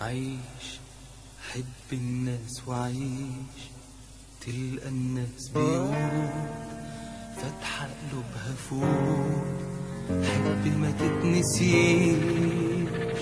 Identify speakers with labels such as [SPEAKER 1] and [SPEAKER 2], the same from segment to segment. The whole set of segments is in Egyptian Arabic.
[SPEAKER 1] عيش حب الناس وعيش تلقى الناس بيوت فاتحة قلوبها فوت حب ما تتنسيش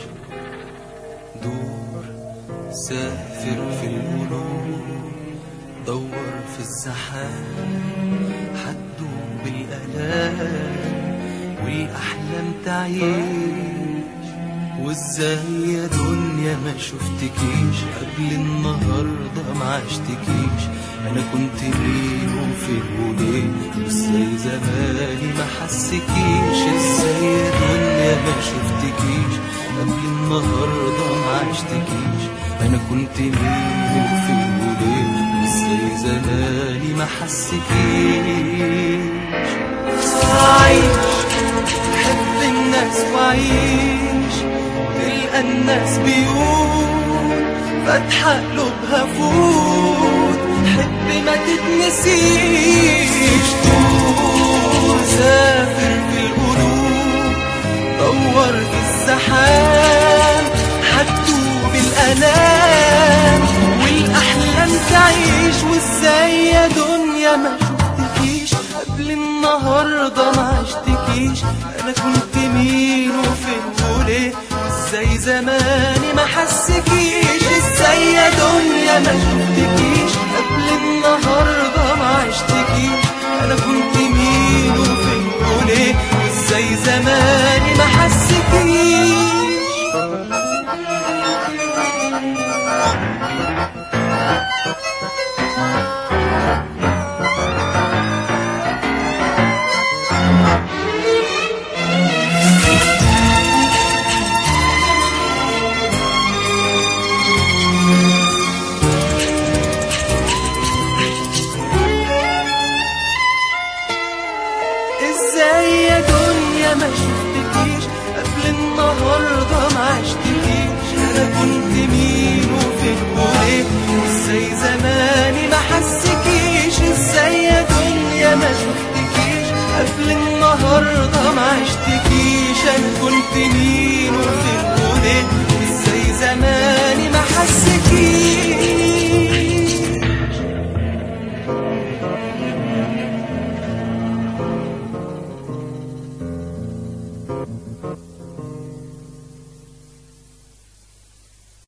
[SPEAKER 1] دور سافر في القلوب دور في الزحام حتدوب الآلام والأحلام تعيش وازاي يا دنيا ما شفتكيش قبل النهارده ما عشتكيش انا كنت مين وفين وليه وازاي زماني ما حسكيش ازاي يا دنيا ما شفتكيش قبل النهارده ما عشتكيش انا كنت مين وفين وليه وازاي زماني ما حسكيش عايش حب الناس وعيش تلقى الناس بيوت فاتحة قلوبها فوت حب ما تتنسيش دور سافر في القلوب دور في الزحام حتدوب الألام والأحلام تعيش وازاي يا دنيا ما شفتكيش قبل النهاردة ما عشتكيش أنا كنت مين وفين وليه ازاي زماني ما حسكيش ازاي يا دنيا ما شفتكيش قبل النهاردة ما عشتكيش أنا كنت مين وفين وليه وازاي زماني ما حسكيش ازاي يا دنيا ما شفتكيش قبل النهارده ما عشتكيش انا كنت مين وفين وليه ازاي زماني ما حسكيش ازاي يا دنيا ما شفتكيش قبل النهارده ما عشتكيش انا كنت مين وفين وليه ازاي زماني ما حسكيش